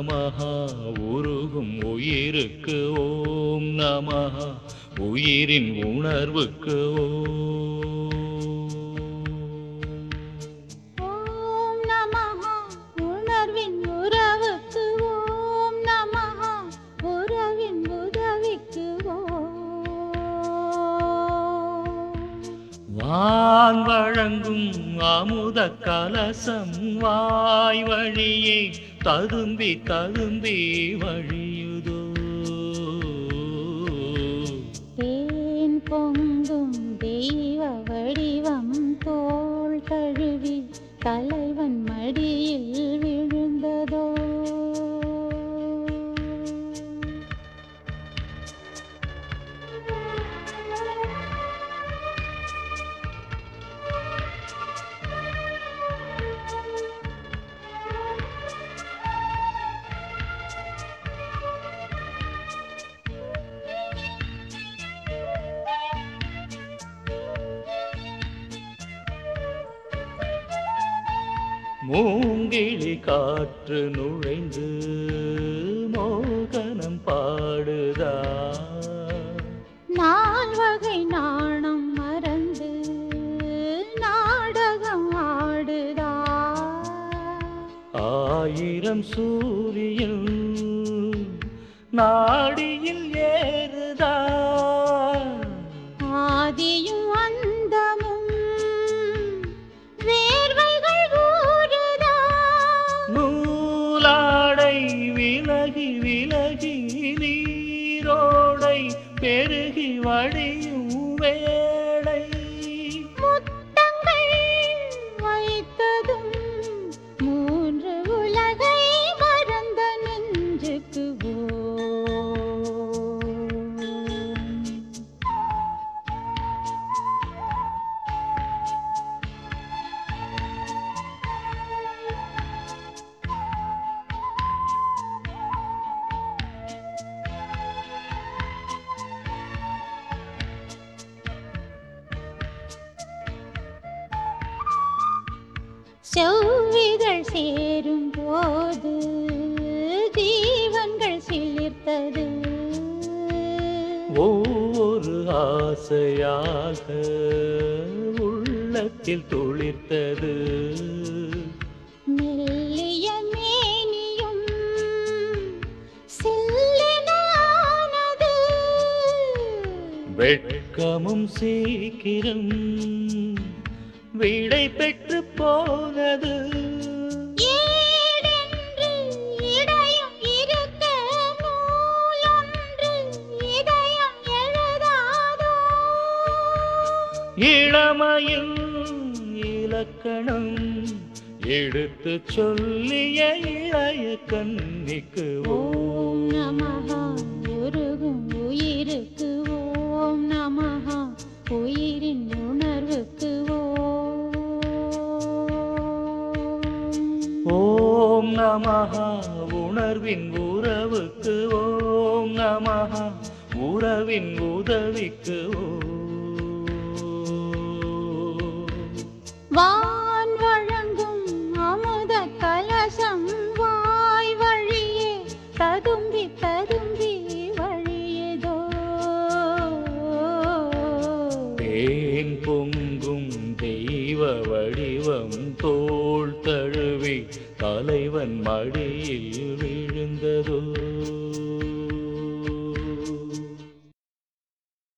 நமஹா உருகும் உயிருக்கு ஓம் நமஹா உயிரின் உணர்வுக்கு ஓம் ஓம் நமஹ உணர்வின் உறவுக்கு ஓம் நமஹ உறவின் உதவிக்கு ஓம் வான் வழங்கும் அமுத கலசம் வாய் வழியே ததும்பி ததும்பி வழியுதோ தேன் பொங்கும் தெய்வ வடிவம் தோள் தழுவி தலைவன் மடியில் விழுந்ததோ மூங்கிலி காற்று நுழைந்து மோகனம் பாடுதா நால் வகை நாணம் மறந்து நாடகம் ஆடுதா ஆயிரம் சூரியன் நாடியில் ஏறுதா ஆதியும் அந்தமும் வேர்வைகள் ஊறுதா நூலாடை விலகி விலகி நீரோடை பெருகி வடியும் வேளை முத்தங்கள் வைத்ததும் மூன்று உலகை மறந்த நெஞ்சுக்கு ஓம். செவ்விதழ் சேரும் போது ஜீவன்கள் சிலிர்த்தது ஒவ்வொரு ஆசையாக உள்ளத்தில் துளிர்த்தது மெல்லிய மேனியும் சில்லெனானது. வெட்கமும் சீக்கிரம் விடை பெற்று போனது ஈடென்று இடையும் இருக்க நூலொன்று இதயம் எழுதாதோ இளமையின் இலக்கணம் எடுத்து சொல்லிய இளைய கன்னிக்கு ஓம் நமஹா உருகும் உயிருக்கு ஓம் நமஹா உயிரின் உணர்வுக்கு ஓம் ஓம் நமஹா உணர்வின் உறவுக்கு ஓம் நமஹா உறவின் உதவிக்கு ஓம் வான் வழங்கும் அமுத கலசம் வாய் வழியே ததும்பி ததும்பி வழியதோ தேன் பொங்கும் தெய்வ வடிவம் தோள் தழுவி தலைவன் மடியில் விழுந்ததோ